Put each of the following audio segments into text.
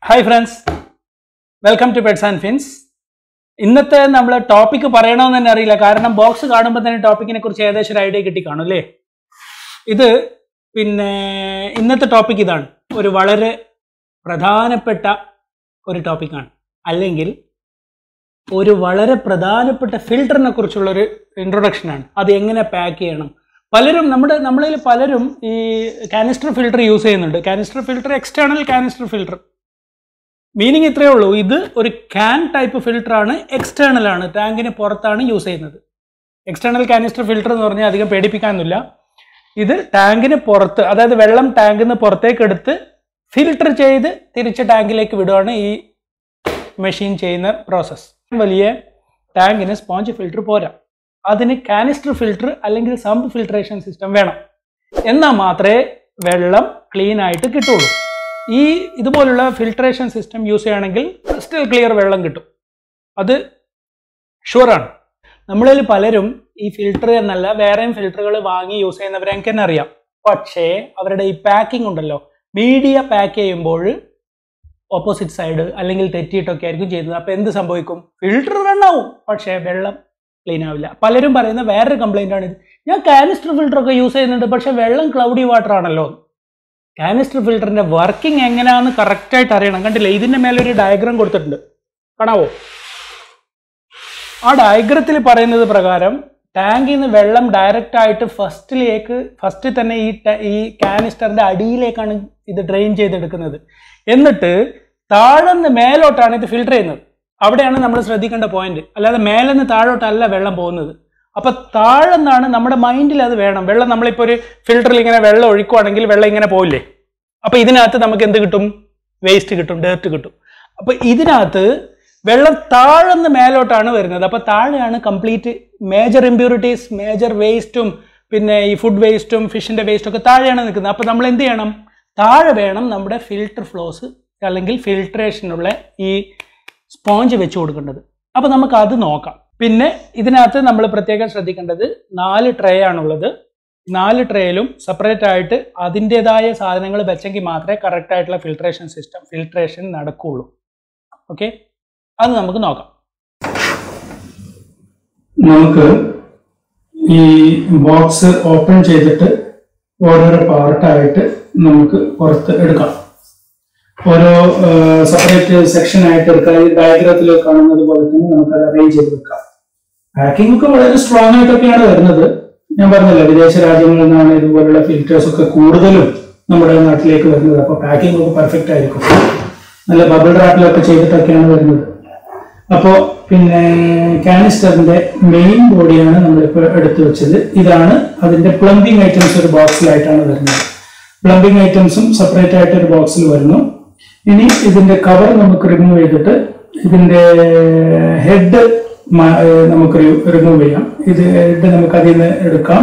Hi friends welcome to pets and fins ഇന്നത്തെ നമ്മൾ topic പറയണമെന്ന് തന്നെ അറിയില്ല കാരണം ബോക്സ് കാണുമ്പോൾ തന്നെ ടോപ്പിക്കിനെ കുറിച്ച് ഏകദേശം ഒരു ഐഡിയ കിട്ടി കാണും അല്ലേ ഇത് പിന്നെ ഇന്നത്തെ ടോപ്പിക് ഇതാണ് ഒരു വളരെ പ്രധാനപ്പെട്ട ഒരു ടോപ്പിക്കാണ് അല്ലെങ്കിൽ ഒരു വളരെ പ്രധാനപ്പെട്ട ഫിൽറ്ററിനെ കുറിച്ചുള്ളൊരു ഇൻട്രൊഡക്ഷനാണ് അത് എങ്ങനെ പാക്ക് ചെയ്യണം പലരും നമ്മുടെ നമ്മളിൽ പലരും ഈ കാനിസ്റ്റർ ഫിൽറ്റർ യൂസ് ചെയ്യുന്നുണ്ട് canister filter external canister filter meaning ഇത്രയേ ഉള്ളൂ ഇത് ഒരു ക്യാൻ ടൈപ്പ് ഫിൽറ്റർ ആണ് എക്സ്റ്റേണൽ ആണ് ടാങ്കിന് പുറത്താണ് യൂസ് ചെയ്യുന്നത് എക്സ്റ്റേണൽ കാനിസ്റ്റർ ഫിൽറ്റർ എന്ന് പറഞ്ഞാൽ അധികം പേടിപ്പിക്കാനൊന്നുമില്ല ഇത് ടാങ്കിന് പുറത്ത് അതായത് വെള്ളം ടാങ്കിൽ നിന്ന് പുറത്തേക്ക് എടുത്ത് ഫിൽട്ടർ ചെയ്ത് തിരിച്ച് ടാങ്കിലേക്ക് വിടുകയാണ് ഈ മെഷീൻ ചെയ്യുന്ന പ്രോസസ്സ് വലിയ ടാങ്കിന് സ്പോഞ്ച് ഫിൽറ്റർ പോരാ അതിന് കാനിസ്റ്റർ ഫിൽറ്റർ അല്ലെങ്കിൽ സമ്പ് ഫിൽട്രേഷൻ സിസ്റ്റം വേണം എന്നാൽ മാത്രമേ വെള്ളം ക്ലീൻ ആയിട്ട് കിട്ടുള്ളൂ ഈ ഇതുപോലുള്ള ഫിൽട്രേഷൻ സിസ്റ്റം യൂസ് ചെയ്യുകയാണെങ്കിൽ ക്രിസ്റ്റൽ ക്ലിയർ വെള്ളം കിട്ടും അത് ഷുവറാണ് നമ്മളിൽ പലരും ഈ ഫിൽറ്റർ എന്നല്ല വേറെയും ഫിൽറ്ററുകൾ വാങ്ങി യൂസ് ചെയ്യുന്നവരെ എനിക്ക് തന്നെ അറിയാം പക്ഷേ അവരുടെ ഈ പാക്കിംഗ് ഉണ്ടല്ലോ മീഡിയ പാക്ക് ചെയ്യുമ്പോൾ ഓപ്പോസിറ്റ് സൈഡ് അല്ലെങ്കിൽ തെറ്റിയിട്ടൊക്കെ ആയിരിക്കും ചെയ്യുന്നത് അപ്പോൾ എന്ത് സംഭവിക്കും ഫിൽറ്റർ റൺ ആവും പക്ഷേ വെള്ളം ക്ലീൻ ആവില്ല പലരും പറയുന്ന വേറൊരു കംപ്ലൈൻ്റ് ആണ് ഇത് ഞാൻ കാനിസ്റ്റർ ഫിൽറ്റർ ഒക്കെ യൂസ് ചെയ്യുന്നുണ്ട് പക്ഷേ വെള്ളം ക്ലൗഡി വാട്ടർ ആണല്ലോ കാനിസ്റ്റർ ഫിൽറ്ററിന്റെ വർക്കിംഗ് എങ്ങനെയാണെന്ന് കറക്റ്റായിട്ട് അറിയണം കണ്ടില്ലേ ഇതിന്റെ മേലെ ഒരു ഡയഗ്രാം കൊടുത്തിട്ടുണ്ട് കാണാവോ ആ ഡയഗ്രത്തിൽ പറയുന്നത് പ്രകാരം ടാങ്കിൽ നിന്ന് വെള്ളം ഡയറക്റ്റ് ആയിട്ട് ഫസ്റ്റിലേക്ക് ഫസ്റ്റ് തന്നെ ഈ ട- ഈ കാനിസ്റ്ററിന്റെ അടിയിലേക്കാണ് ഇത് ഡ്രെയിൻ ചെയ്തെടുക്കുന്നത് എന്നിട്ട് താഴെ നിന്ന് മേലോട്ടാണ് ഇത് ഫിൽട്ടർ ചെയ്യുന്നത് അവിടെയാണ് നമ്മൾ ശ്രദ്ധിക്കേണ്ട പോയിന്റ് അല്ലാതെ മേലെ നിന്ന് താഴോട്ടല്ല വെള്ളം പോകുന്നത് അപ്പൊ താഴെ നിന്നാണ് നമ്മുടെ മൈൻഡിൽ അത് വേണം വെള്ളം നമ്മളിപ്പോൾ ഒരു ഫിൽറ്ററിൽ ഇങ്ങനെ വെള്ളം ഒഴിക്കുവാണെങ്കിൽ വെള്ളം ഇങ്ങനെ പോവില്ലേ അപ്പൊ ഇതിനകത്ത് നമുക്ക് എന്ത് കിട്ടും വേസ്റ്റ് കിട്ടും ഡേർട്ട് കിട്ടും അപ്പൊ ഇതിനകത്ത് വെള്ളം താഴെ നിന്ന് മേലോട്ടാണ് വരുന്നത് അപ്പൊ താഴെയാണ് കംപ്ലീറ്റ് മേജർ ഇമ്പ്യൂരിറ്റീസ് മേജർ വേസ്റ്റും പിന്നെ ഈ ഫുഡ് വേസ്റ്റും ഫിഷിന്റെ വേസ്റ്റും ഒക്കെ താഴെയാണ് നിൽക്കുന്നത് അപ്പൊ നമ്മൾ എന്ത് ചെയ്യണം താഴെ വേണം നമ്മുടെ ഫിൽട്ടർ ഫ്ലോസ് അല്ലെങ്കിൽ ഫിൽട്രേഷനുള്ള ഈ സ്പോഞ്ച് വെച്ച് കൊടുക്കേണ്ടത് അപ്പോൾ നമുക്ക് അത് നോക്കാം പിന്നെ ഇതിനകത്ത് നമ്മൾ പ്രത്യേകം ശ്രദ്ധിക്കേണ്ടത് നാല് ട്രേ ആണുള്ളത് നാല് ട്രേയിലും സെപ്പറേറ്റ് ആയിട്ട് അതിൻ്റെതായ സാധനങ്ങൾ വെച്ചെങ്കിൽ മാത്രമേ കറക്റ്റ് ആയിട്ടുള്ള ഫിൽട്രേഷൻ സിസ്റ്റം ഫിൽട്രേഷൻ നടക്കുകയുള്ളൂ ഓക്കെ അത് നമുക്ക് നോക്കാം നമുക്ക് ഈ ബോക്സ് ഓപ്പൺ ചെയ്തിട്ട് ഓരോരോ പാർട്ടായിട്ട് നമുക്ക് പുറത്ത് എടുക്കാം ഓരോ സെപ്പറേറ്റ് സെക്ഷൻ ആയിട്ട് എടുക്കാം ഈ ഡയഗ്രത്തിൽ കാണുന്നത് പോലെ തന്നെ നമുക്ക് അത് അറേഞ്ച് ചെയ്ത് വെക്കാം പാക്കിംഗ് ഒക്കെ വളരെ സ്ട്രോങ് ആയിട്ടൊക്കെയാണ് വരുന്നത് ഞാൻ പറഞ്ഞല്ലോ വിദേശ രാജ്യങ്ങളിൽ നിന്നാണ് ഇതുപോലുള്ള ഫിൽറ്റേഴ്സ് ഒക്കെ കൂടുതലും നമ്മുടെ നാട്ടിലേക്ക് വരുന്നത് അപ്പൊ പാക്കിംഗ് ഒക്കെ പെർഫെക്റ്റ് ആയിരിക്കും നല്ല ബബിൾ റാപ്പിലൊക്കെ ചെയ്തിട്ടൊക്കെയാണ് വരുന്നത് അപ്പോ പിന്നെ കാനിസ്റ്ററിന്റെ മെയിൻ ബോഡിയാണ് നമ്മളിപ്പോൾ എടുത്തു വെച്ചത് ഇതാണ് അതിന്റെ പ്ലംബിംഗ് ഐറ്റംസ് ഒരു ബോക്സിലായിട്ടാണ് വരുന്നത് പ്ലംബിംഗ് ഐറ്റംസും സെപ്പറേറ്റ് ആയിട്ട് ഒരു ബോക്സിൽ വരുന്നു ഇനി ഇതിന്റെ കവർ നമുക്ക് റിമൂവ് ചെയ്തിട്ട് ഇതിന്റെ ഹെഡ് നമുക്ക് റിമൂവ് ചെയ്യാം ഇത് ഹെഡ് നമുക്ക് അതിൽ നിന്ന് എടുക്കാം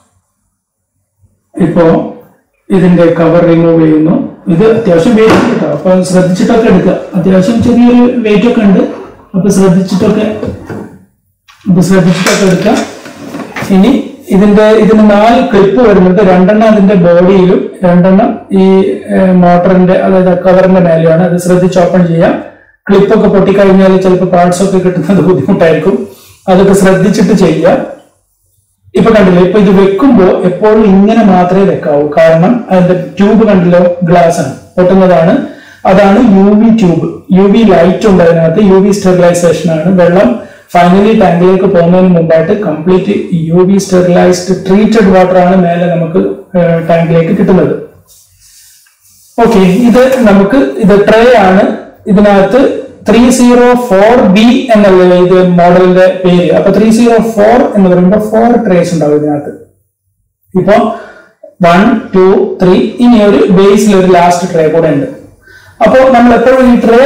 ഇപ്പോ ഇതിന്റെ കവർ റിമൂവ് ചെയ്യുന്നു ഇത് അത്യാവശ്യം വെയിറ്റ് കേട്ടോ അപ്പൊ ശ്രദ്ധിച്ചിട്ടൊക്കെ എടുക്കുക അത്യാവശ്യം ചെറിയൊരു വെയിറ്റ് ഒക്കെ ഉണ്ട് അപ്പൊ ശ്രദ്ധിച്ചിട്ടൊക്കെ അപ്പൊ ശ്രദ്ധിച്ചിട്ടൊക്കെ എടുക്കാം ഇനി ഇതിന്റെ ഇതിന് നാല് ക്ലിപ്പ് വരുന്നുണ്ട് രണ്ടെണ്ണം അതിന്റെ ബോഡിയിലും രണ്ടെണ്ണം ഈ മോട്ടറിന്റെ അതായത് കവറിന്റെ മേലെയാണ് അത് ശ്രദ്ധിച്ച് ഓപ്പൺ ചെയ്യാം ക്ലിപ്പൊക്കെ പൊട്ടിക്കഴിഞ്ഞാൽ ചിലപ്പോൾ പാർട്സ് ഒക്കെ കിട്ടുന്നത് ബുദ്ധിമുട്ടായിരിക്കും അതൊക്കെ ശ്രദ്ധിച്ചിട്ട് ചെയ്യുക ഇപ്പൊ കണ്ടില്ലേ ഇപ്പൊ ഇത് വെക്കുമ്പോ എപ്പോഴും ഇങ്ങനെ മാത്രമേ വെക്കാവൂ കാരണം അതിന്റെ ട്യൂബ് കണ്ടില്ലോ ഗ്ലാസ് ആണ് പൊട്ടുന്നതാണ് അതാണ് U V tube U V light ഉണ്ട് അതിനകത്ത് യു വി സ്റ്റെറിലൈസേഷൻ ആണ് വെള്ളം ഫൈനലി ടാങ്കിലേക്ക് പോകുന്നതിന് മുമ്പായിട്ട് complete U V sterilised treated water ആണ് മേലെ നമുക്ക് ടാങ്കിലേക്ക് കിട്ടുന്നത് ഓക്കെ ഇത് നമുക്ക് ഇത് ട്രേ ആണ് ഇതിനകത്ത് ത്രീ സീറോ ഫോർ ബി എന്നുള്ള ഇത് മോഡലിന്റെ പേര് അപ്പൊ ത്രീ സീറോ ഫോർ എന്ന് പറയുമ്പോൾ ഫോർ ട്രേസ് ഉണ്ടാവും ഇതിനകത്ത് ഇപ്പൊ വൺ ടു ത്രീ ഇനി ഒരു ബേസിൽ ഒരു ലാസ്റ്റ് ട്രേ കൂടെ ഉണ്ട് അപ്പോൾ നമ്മൾ എപ്പോഴും ഈ ട്രേ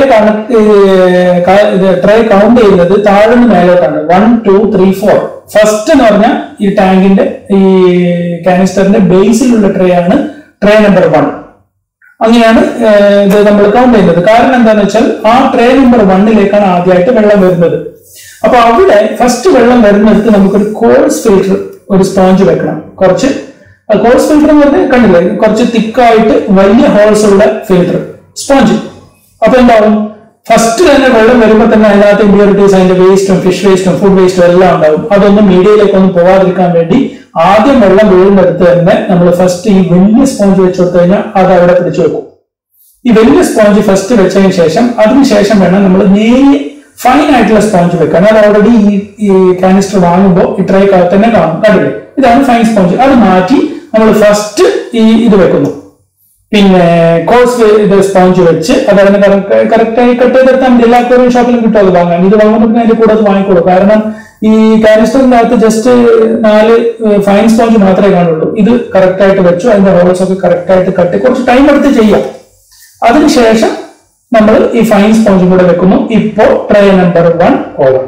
ട്രേ കൗണ്ട് ചെയ്യുന്നത് താഴ്ന്ന് മേലോട്ടാണ് one two three four first എന്ന് പറഞ്ഞാൽ ഈ ടാങ്കിന്റെ ഈ കാനിസ്റ്ററിന്റെ ബേസിലുള്ള ട്രേ ആണ് ട്രേ നമ്പർ വൺ അങ്ങനെയാണ് ഏഹ്, ഇത് നമ്മൾ കൗണ്ട് ചെയ്യുന്നത് കാരണം എന്താണെന്ന് വെച്ചാൽ ആ ട്രേ നമ്പർ വണ്ണിലേക്കാണ് ആദ്യമായിട്ട് വെള്ളം വരുന്നത് അപ്പൊ അവിടെ ഫസ്റ്റ് വെള്ളം വരുന്നിടത്ത് നമുക്കൊരു കോഴ്സ് ഫിൽറ്റർ ഒരു സ്പോഞ്ച് വെക്കണം കുറച്ച് കോഴ്സ് ഫിൽറ്റർ എന്ന് പറഞ്ഞാൽ കണ്ടില്ലേ കുറച്ച് തിക്കായിട്ട് വലിയ ഹോൾസ് ഉള്ള ഫിൽറ്റർ സ്പോഞ്ച് അപ്പൊ എന്താവും ഫസ്റ്റ് തന്നെ വെള്ളം വരുമ്പോൾ തന്നെ അതിനകത്ത് ഇമ്പ്യൂരിറ്റീസ് അതിന്റെ വേസ്റ്റും ഫിഷ് വേസ്റ്റും ഫുഡ് വേസ്റ്റും എല്ലാം ഉണ്ടാവും അതൊന്നും മീഡിയയിലേക്കൊന്നും പോകാതിരിക്കാൻ വേണ്ടി ആദ്യം വെള്ളം വീഴുന്നിടത്ത് തന്നെ നമ്മൾ ഫസ്റ്റ് ഈ വലിയ സ്പോഞ്ച് വെച്ച് കൊടുത്തു കഴിഞ്ഞാൽ അത് അവിടെ പിടിച്ചു വെക്കും ഈ വലിയ സ്പോഞ്ച് ഫസ്റ്റ് വെച്ചതിന് ശേഷം അതിനുശേഷം വേണം നമ്മൾ നേരിയ ഫൈൻ ആയിട്ടുള്ള സ്പോഞ്ച് വെക്കാൻ അത് ഓൾറെഡി ഈ ഈ കാനിസ്റ്റർ വാങ്ങുമ്പോൾ ഈ ട്രൈക്കകത്ത് തന്നെ കാണും കണ്ടില്ലേ ഇതാണ് ഫൈൻ സ്പോഞ്ച് അത് മാറ്റി നമ്മൾ ഫസ്റ്റ് ഈ ഇത് വെക്കുന്നു പിന്നെ കോഴ്സ് ഇത് സ്പോഞ്ച് വെച്ച് അത് അതിന് കറക്റ്റ് ആയി കട്ട് ചെയ്തെടുത്താൽ മതി എല്ലാ അക്വേറിയം ഷോപ്പിലും കിട്ടും അത് വാങ്ങാൻ ഇത് വാങ്ങുമ്പോൾ പിന്നെ അതിന്റെ കൂടെ അത് വാങ്ങിക്കോളൂ കാരണം ഈ കാനിസ്റ്ററിന്റെ അകത്ത് ജസ്റ്റ് നാല് ഫൈൻ സ്പോഞ്ച് മാത്രമേ കാണുള്ളൂ ഇത് കറക്റ്റ് ആയിട്ട് വെച്ചു അതിന്റെ റോൾസ് ഒക്കെ കറക്റ്റ് ആയിട്ട് കട്ട് കുറച്ച് ടൈം എടുത്ത് ചെയ്യാം അതിനുശേഷം നമ്മൾ ഈ ഫൈൻ സ്പോഞ്ചും കൂടെ വെക്കുന്നു ഇപ്പോൾ tray number one over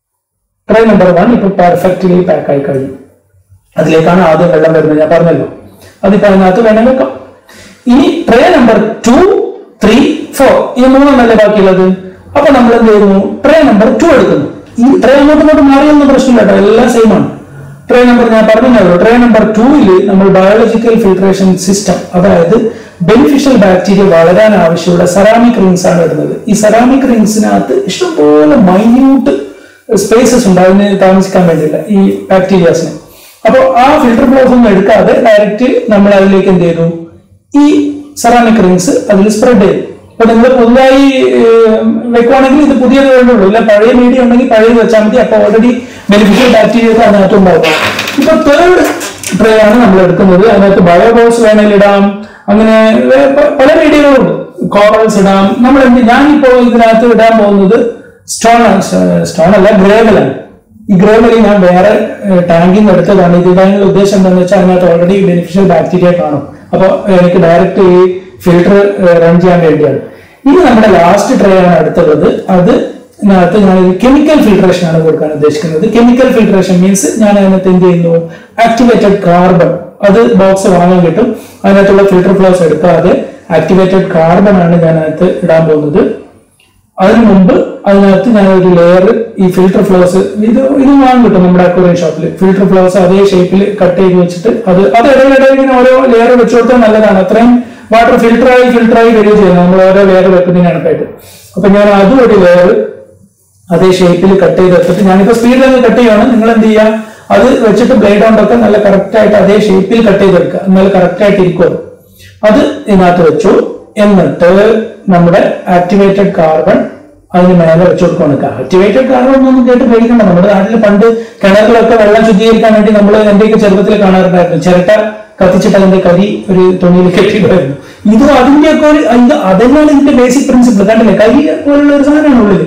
tray number one ഇപ്പൊ പെർഫെക്റ്റ്ലി പാക്ക് ആയി കഴിഞ്ഞു അതിലേക്കാണ് ആദ്യം വെള്ളം വരുന്നത് ഞാൻ പറഞ്ഞല്ലോ അതിപ്പോ അതിനകത്ത് വേണം വെക്കാം ഇനി tray number two three four ഈ മൂന്നെണ്ണല്ലേ ബാക്കിയുള്ളത് അപ്പൊ നമ്മൾ എന്ത് ചെയ്യുന്നു ട്രേ നമ്പർ ടു എടുക്കുന്നു ഈ ട്രേ അങ്ങോട്ട് ഇങ്ങോട്ട് മാറിയൊന്നും പ്രശ്നമില്ല കേട്ടോ എല്ലാം സെയിം ആണ് ട്രേ നമ്പർ ഞാൻ പറഞ്ഞല്ലോ ട്രേ നമ്പർ ടൂവില് നമ്മൾ ബയോളജിക്കൽ ഫിൽട്രേഷൻ സിസ്റ്റം അതായത് ബെനിഫിഷ്യൽ ബാക്ടീരിയ വളരാൻ ആവശ്യമുള്ള സെറാമിക് റിങ്സ് ആണ് ഇടുന്നത് ഈ സെറാമിക് റിങ്സിനകത്ത് ഇഷ്ടംപോലെ മൈന്യൂട്ട് സ്പേസസ് ഉണ്ട് അതിന് താമസിക്കാൻ വേണ്ടിയില്ല ഈ ബാക്ടീരിയാസിന് അപ്പോൾ ആ ഫിൽട്ടർ ബ്ലോസ് ഒന്നും എടുക്കാതെ ഡയറക്റ്റ് നമ്മൾ അതിലേക്ക് എന്ത് ചെയ്തു ഈ സെറാമിക് റിങ്സ് അതിൽ സ്പ്രെഡ് ചെയ്തു അപ്പൊ നിങ്ങൾ പുതുതായി ഏഹ്, വെക്കുവാണെങ്കിൽ ഇത് പുതിയത് വേണ്ടുള്ളൂ ഇല്ല പഴയ മീഡിയ ഉണ്ടെങ്കിൽ പഴയത് വെച്ചാൽ മതി അപ്പൊ ഓൾറെഡി ബെനിഫിഷ്യൽ ബാക്ടീരിയ അതിനകത്ത് ഉണ്ടാവും ഇപ്പൊ തേർഡ് ട്രേ ആണ് നമ്മൾ എടുക്കുന്നത് അതിനകത്ത് ബയോബോസ് വേണമെങ്കിൽ ഇടാം അങ്ങനെ വേ- പ- പല മീഡിയകളുണ്ട് കോറൽസ് ഇടാം നമ്മൾ എന്ത് ഞാനിപ്പോ ഇതിനകത്ത് ഇടാൻ പോകുന്നത് സ്റ്റോൺ സ്റ്റോൺ അല്ല ഗ്രേവലാണ് ഈ ഗ്രേവലി ഞാൻ വേറെ ടാങ്കിൽ നിന്ന് എടുത്തതാണ് ഇത് ഇടാനുള്ള ഉദ്ദേശം എന്താണെന്ന് വെച്ചാൽ അതിനകത്ത് ഓൾറെഡി ബെനിഫിഷ്യൽ ബാക്ടീരിയ കാണും അപ്പൊ എനിക്ക് ഡയറക്റ്റ് ഈ ഫിൽട്ടർ റൺ ചെയ്യാൻ വേണ്ടിയാണ് ഇനി നമ്മുടെ ലാസ്റ്റ് ട്രേ ആണ് അടുത്തുള്ളത് അത് ഇതിനകത്ത് ഞാൻ കെമിക്കൽ ഫിൽട്രേഷൻ ആണ് കൊടുക്കാൻ ഉദ്ദേശിക്കുന്നത് കെമിക്കൽ ഫിൽട്രേഷൻ മീൻസ് ഞാൻ അതിനകത്ത് എന്ത് ചെയ്യുന്നു ആക്ടിവേറ്റഡ് കാർബൺ അത് ബോക്സ് വാങ്ങാൻ കിട്ടും അതിനകത്തുള്ള ഫിൽട്ടർ ഫ്ലോസ് എടുക്കാതെ ആക്ടിവേറ്റഡ് കാർബൺ ആണ് ഞാൻ അതിനകത്ത് ഇടാൻ പോകുന്നത് അതിനു മുമ്പ് അതിനകത്ത് ഞാൻ ഒരു ലെയർ ഈ ഫിൽട്ടർ ഫ്ലോസ് ഇത് ഇത് വാങ്ങാൻ കിട്ടും നമ്മുടെ അക്വേറിയം ഷോപ്പിൽ ഫിൽട്ടർ ഫ്ലോസ് അതേ ഷേപ്പിൽ കട്ട് ചെയ്ത് വെച്ചിട്ട് അത് അത് ഇടയിലിടയിൽ ഇങ്ങനെ ഓരോ ലെയർ വെച്ച് കൊടുത്താൽ നല്ലതാണ് അത്രയും വാട്ടർ ഫിൽട്ടറായി ഫിൽട്ടറായി വരികയും ചെയ്യുന്നത് നമ്മൾ ഓരോ ലെയർ വെക്കുന്നതിനകത്തായിട്ട് അപ്പൊ ഞാൻ അതും ഒരു ലെയർ അതേ ഷേപ്പിൽ കട്ട് ചെയ്തെടുത്തിട്ട് ഞാനിപ്പോ സ്പീഡിൽ ഒന്ന് കട്ട് ചെയ്യുകയാണ് നിങ്ങൾ എന്ത് ചെയ്യുക അത് വെച്ചിട്ട് ബ്ലേഡ് കൊണ്ടൊക്കെ നല്ല കറക്റ്റ് ആയിട്ട് അതേ ഷേപ്പിൽ കട്ട് ചെയ്തെടുക്കുക എന്നാൽ കറക്റ്റ് ആയിട്ട് ഇരിക്കും അത്. അത് ഇതിനകത്ത് വെച്ചു എന്നിട്ട് നമ്മുടെ ആക്ടിവേറ്റഡ് കാർബൺ അതിന് മേലെ വെച്ചു കൊടുക്കണം ആക്ടിവേറ്റഡ് കാർബൺ ഒന്നും കേട്ട് പേടിക്കണ്ട നമ്മുടെ നാട്ടിൽ പണ്ട് കിണറിലൊക്കെ വെള്ളം ശുദ്ധീകരിക്കാൻ വേണ്ടി നമ്മൾ എന്റെയൊക്കെ ചെറുപ്പത്തിൽ കാണാറുണ്ടായിരുന്നു ചിരട്ട കത്തിച്ചിട്ട് അതിന്റെ കരി ഒരു തുണിയിൽ കെട്ടിയിടുമായിരുന്നു ഇതും അതിന്റെയൊക്കെ ഒരു ഇത് അതന്നെയാണ് ഇതിന്റെ ബേസിക് പ്രിൻസിപ്പിൾ കണ്ടില്ലേ കരി പോലുള്ള ഒരു സാധനമാണ് ഉള്ളിൽ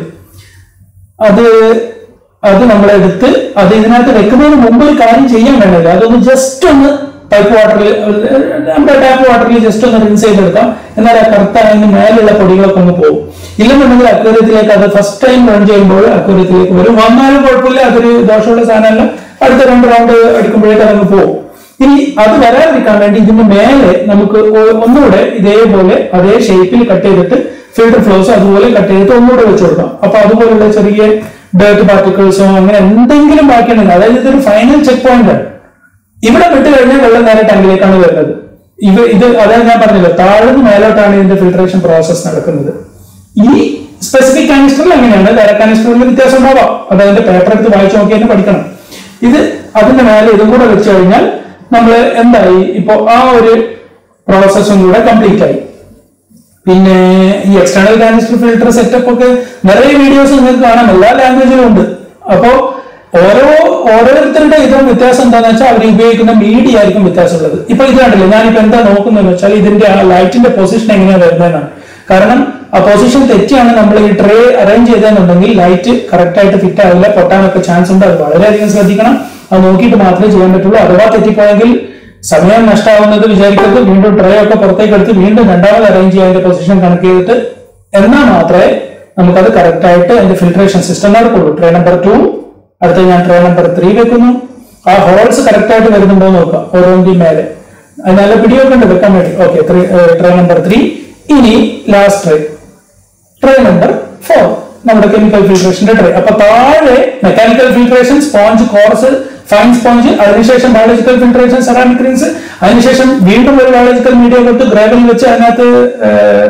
അത് അത് നമ്മളെടുത്ത് അത് ഇതിനകത്ത് വെക്കുന്നതിന് മുമ്പ് ഒരു കാര്യം ചെയ്യാൻ വേണ്ടല്ലോ അതൊന്ന് ജസ്റ്റ് ഒന്ന് പൈപ്പ് വാട്ടറിൽ നമ്മുടെ ടാപ്പ് വാട്ടറിൽ ജസ്റ്റ് ഒന്ന് റിൻസ് ചെയ്തെടുക്കാം എന്നാൽ ആ കറുത്ത അതിന് മേലുള്ള പൊടികളൊക്കെ ഒന്ന് പോകും ഇല്ലെന്നുണ്ടെങ്കിൽ അക്വേറിയത്തിലേക്ക് അത് ഫസ്റ്റ് ടൈം റൺ ചെയ്യുമ്പോൾ അക്വേറിയത്തിലേക്ക് വരും വന്നാലും കുഴപ്പമില്ല അതൊരു ദോഷമുള്ള സാധനമല്ല അടുത്ത രണ്ട് റൗണ്ട് അടിക്കുമ്പോഴേക്ക് അതങ്ങ് പോകും ഇനി അത് വരാതിരിക്കാൻ വേണ്ടി ഇതിന്റെ മേലെ നമുക്ക് ഒ- ഒന്നുകൂടെ ഇതേപോലെ അതേ ഷേപ്പിൽ കട്ട് ചെയ്തിട്ട് ഫിൽട്ടർ ഫ്ലോസ് അതുപോലെ കട്ട് ചെയ്തിട്ട് ഒന്നുകൂടെ വെച്ച് കൊടുക്കാം അപ്പൊ അതുപോലുള്ള ചെറിയ ഡേർട്ട് പാർട്ടിക്കിൾസോ അങ്ങനെ എന്തെങ്കിലും ബാക്കിയുണ്ടെങ്കിൽ അതായത് ഇതൊരു ഫൈനൽ ചെക്ക് പോയിന്റ് ആണ് ഇവിടെ വിട്ട് കഴിഞ്ഞാൽ വെള്ളം നേരെ ടാങ്കിലേക്കാണ് വരുന്നത് ഇത് ഇത് അതായത് ഞാൻ പറഞ്ഞല്ലോ താഴ്ന്ന് മേലോട്ടാണ് ഇതിന്റെ ഫിൽട്രേഷൻ പ്രോസസ് നടക്കുന്നത് ഈ സ്പെസിഫിക് കാനിസ്റ്ററിൽ അങ്ങനെയാണ് വേറെ കാനിസ്റ്ററിൽ വ്യത്യാസം ഉണ്ടാവാം അത് അതിന്റെ പേപ്പർ എടുത്ത് വായിച്ചു നോക്കി തന്നെ പഠിക്കണം ഇത് അതിന്റെ മേലെ ഇതും കൂടെ വെച്ച് കഴിഞ്ഞാൽ നമ്മൾ എന്തായി ഇപ്പോ ആ ഒരു പ്രോസസ്സും കൂടെ കംപ്ലീറ്റ് ആയി പിന്നെ ഈ എക്സ്റ്റേണൽ കാനിസ്റ്റർ ഫിൽട്ടർ സെറ്റപ്പ് ഒക്കെ നിറയെ വീഡിയോസ് നിങ്ങൾക്ക് കാണാം എല്ലാ ലാംഗ്വേജിലും ഉണ്ട് അപ്പോ ഓരോ ഓരോരുത്തരുടെ ഇതും വ്യത്യാസം എന്താണെന്ന് വെച്ചാൽ അവർ ഉപയോഗിക്കുന്ന മീഡിയ ആയിരിക്കും വ്യത്യാസമുള്ളത് ഇപ്പൊ ഇത് കണ്ടില്ലേ ഞാനിപ്പോ എന്താ നോക്കുന്നതെന്ന് വെച്ചാൽ ഇതിന്റെ ആ ലൈറ്റിന്റെ പൊസിഷൻ എങ്ങനെയാ വരുന്നതെന്നാണ് കാരണം ആ പൊസിഷൻ തെറ്റിയാണ് നമ്മൾ ഈ ട്രേ അറേഞ്ച് ചെയ്തതെന്നുണ്ടെങ്കിൽ ലൈറ്റ് കറക്റ്റ് ആയിട്ട് ഫിറ്റ് ആവില്ല പൊട്ടാനൊക്കെ ചാൻസ് ഉണ്ട് അത് വളരെയധികം ശ്രദ്ധിക്കണം അത് നോക്കിയിട്ട് മാത്രമേ ചെയ്യാൻ പറ്റുള്ളൂ അഥവാ തെറ്റിപ്പോയെങ്കിൽ സമയം നഷ്ടമാവുന്നത് വിചാരിക്കരുത് വീണ്ടും ട്രേ ഒക്കെ പുറത്തേക്ക് എടുത്ത് വീണ്ടും രണ്ടാമത് അറേഞ്ച് ചെയ്യാൻ അതിന്റെ പൊസിഷൻ കണക്ക് ചെയ്തിട്ട് എന്നാൽ മാത്രമേ നമുക്കത് കറക്റ്റ് ആയിട്ട് അതിന്റെ ഫിൽട്രേഷൻ സിസ്റ്റം നടക്കുള്ളൂ ട്രേ നമ്പർ ടു അടുത്ത ഞാൻ ട്രേ നമ്പർ ത്രീ വെക്കുന്നു ആ ഹോൾസ് കറക്റ്റ് ആയിട്ട് വരുന്നുണ്ടോ എന്ന് നോക്കാം ഓരോന്നിന്റെയും മേലെ അത് നല്ല പിടിയൊക്കെ ഉണ്ട് വെക്കാൻ വേണ്ടി ഓക്കെ ട്രേ നമ്പർ ത്രീ ഇനി last tray tray number four നമ്മുടെ കെമിക്കൽ ഫിൽട്രേഷന്റെ ട്രേ അപ്പൊ താഴെ mechanical filtration sponge coarse fine sponge അതിനുശേഷം ബയോളജിക്കൽ ഫിൽട്രേഷൻ സെറാമിക് റിങ്സ് അതിനുശേഷം വീണ്ടും ഒരു ബയോളജിക്കൽ മീഡിയ കൊടുത്ത് ഗ്രേവൽ വെച്ച് അതിനകത്ത്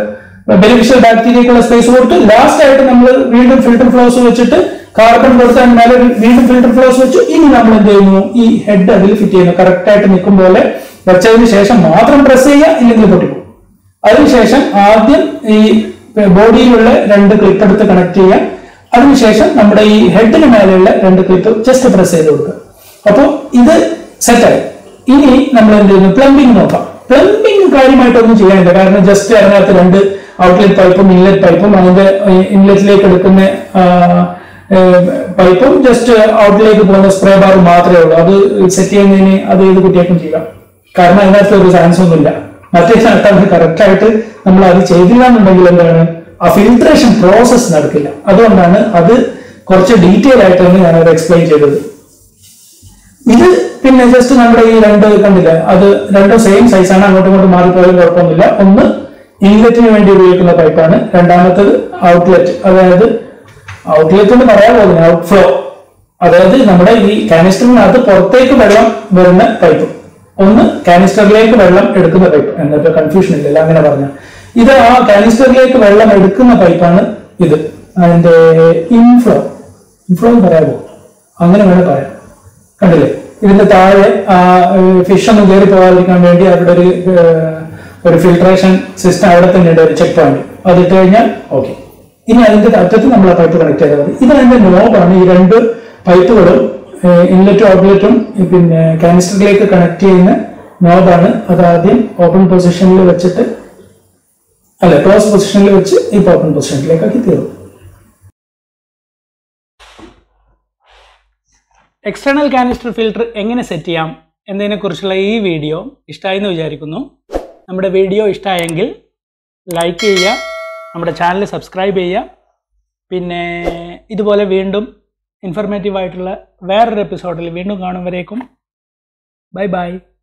ബെനിഫിഷ്യൽ ബാക്ടീരിയക്കുള്ള സ്പേസ് കൊടുത്തു ലാസ്റ്റ് ആയിട്ട് നമ്മൾ വീണ്ടും ഫിൽട്ടർ ഫ്ലോസ് വെച്ചിട്ട് കാർബൺ കൊടുത്ത് അതിന് മേലെ വീണ്ടും ഫിൽട്ടർ ഫ്ലോസ് വെച്ചു ഇനി നമ്മൾ എന്ത് ചെയ്യുന്നു ഈ ഹെഡ് അതിൽ ഫിറ്റ് ചെയ്യുന്നു കറക്റ്റ് ആയിട്ട് നിൽക്കും പോലെ വെച്ചതിന് ശേഷം മാത്രം പ്രസ് ചെയ്യുക ഇല്ലെങ്കിൽ പൊട്ടിപ്പോകും അതിനുശേഷം ആദ്യം ഈ ബോഡിയിലുള്ള രണ്ട് ക്ലിപ്പ് എടുത്ത് കണക്ട് ചെയ്യുക അതിനുശേഷം നമ്മുടെ ഈ ഹെഡിന് മേലെയുള്ള രണ്ട് ക്ലിപ്പ് ജസ്റ്റ് പ്രസ് ചെയ്ത് കൊടുക്കുക അപ്പോൾ ഇത് സെറ്റായി ഇനി നമ്മൾ എന്ത് ചെയ്യുന്നു പ്ലംബിംഗ് നോക്കാം പ്ലംബിംഗ് കാര്യമായിട്ടൊന്നും ചെയ്യാനില്ല കാരണം ജസ്റ്റ് അതിനകത്ത് രണ്ട് ഔട്ട്ലെറ്റ് പൈപ്പും ഇൻലെറ്റ് പൈപ്പും അതിന്റെ ഇൻലെറ്റിലേക്ക് എടുക്കുന്ന പൈപ്പും ജസ്റ്റ് ഔട്ട്ലേക്ക് പോകുന്ന സ്പ്രേ ബാർ മാത്രമേ ഉള്ളൂ അത് സെറ്റ് ചെയ്യുന്നതിന് അത് ഏത് കുട്ടിയേക്കും ചെയ്യാം കാരണം അതിനകത്ത് ഒരു സയൻസ് ഒന്നുമില്ല മറ്റേ സ്ഥലത്താണ് കറക്റ്റ് ആയിട്ട് നമ്മൾ അത് ചെയ്തില്ല എന്നുണ്ടെങ്കിൽ എന്താണ് ആ ഫിൽട്രേഷൻ പ്രോസസ് നടക്കില്ല അതുകൊണ്ടാണ് അത് കുറച്ച് ഡീറ്റെയിൽ ആയിട്ടാണ് ഞാനത് എക്സ്പ്ലെയിൻ ചെയ്തത് ഇത് പിന്നെ ജസ്റ്റ് നമ്മുടെ ഈ രണ്ട് കണ്ടില്ല അത് രണ്ടും സെയിം സൈസാണ് അങ്ങോട്ടും ഇങ്ങോട്ടും മാറിപ്പോയാലും കുഴപ്പമൊന്നുമില്ല ഒന്ന് ഇൻലെറ്റിന് വേണ്ടി ഉപയോഗിക്കുന്ന പൈപ്പാണ് രണ്ടാമത്തത് ഔട്ട്ലെറ്റ് അതായത് ഔട്ട്ലെറ്റ് എന്ന് പറയാൻ പോകുന്നത് ഔട്ട്ഫ്ലോ അതായത് നമ്മുടെ ഈ കാനിസ്റ്ററിനകത്ത് പുറത്തേക്ക് വെള്ളം വരുന്ന പൈപ്പ് ഒന്ന് കാനിസ്റ്ററിലേക്ക് വെള്ളം എടുക്കുന്ന പൈപ്പ് എന്നിട്ട് കൺഫ്യൂഷൻ ഇല്ലല്ലോ അങ്ങനെ പറഞ്ഞ ഇത് ആ കാനിസ്റ്ററിലേക്ക് വെള്ളം എടുക്കുന്ന പൈപ്പാണ് ഇത് അതിന്റെ ഇൻഫ്ലോ ഇൻഫ്ലോ എന്ന് പറയാമോ അങ്ങനെ വേണം പറയാം കണ്ടില്ലേ ഇതിന്റെ താഴെ ഫിഷ് ഒന്നും കയറി പോകാതിരിക്കാൻ വേണ്ടി അവിടെ ഒരു ഏർ, ഒരു ഫിൽട്രേഷൻ സിസ്റ്റം അവിടെ തന്നെ ഉണ്ട് ഒരു ചെക്ക് പോയിന്റ് അത് ഇട്ട് കഴിഞ്ഞാൽ ഓക്കെ ഇനി അതിന്റെ അറ്റത്ത് നമ്മൾ ആ പൈപ്പ് കണക്ട് ചെയ്താൽ മതി ഇത് അതിന്റെ നോബാണ് ഈ രണ്ട് പൈപ്പുകളും ഇൻലെറ്റും ഔട്ട്ലെറ്റും പിന്നെ കാനിസ്റ്ററിലേക്ക് കണക്ട് ചെയ്യുന്ന നോബാണ് അത് ആദ്യം ഓപ്പൺ പൊസിഷനിൽ വെച്ചിട്ട് അല്ല ക്ലോസ് പൊസിഷനിൽ വെച്ച് ഈ ഓപ്പൺ പൊസിഷനിലേക്കാക്കി തീർന്നു എക്സ്റ്റേണൽ കാനിസ്റ്റർ ഫിൽട്ടർ എങ്ങനെ സെറ്റ് ചെയ്യാം എന്നതിനെക്കുറിച്ചുള്ള ഈ വീഡിയോ ഇഷ്ടമായി എന്ന് വിചാരിക്കുന്നു നമ്മുടെ വീഡിയോ ഇഷ്ടമായെങ്കിൽ ലൈക്ക് ചെയ്യുക നമ്മുടെ ചാനൽ സബ്സ്ക്രൈബ് ചെയ്യുക പിന്നെ ഇതുപോലെ വീണ്ടും ഇൻഫർമേറ്റീവ് ആയിട്ടുള്ള വേറൊരു എപ്പിസോഡിൽ വീണ്ടും കാണും വരേക്കും ബൈ ബൈ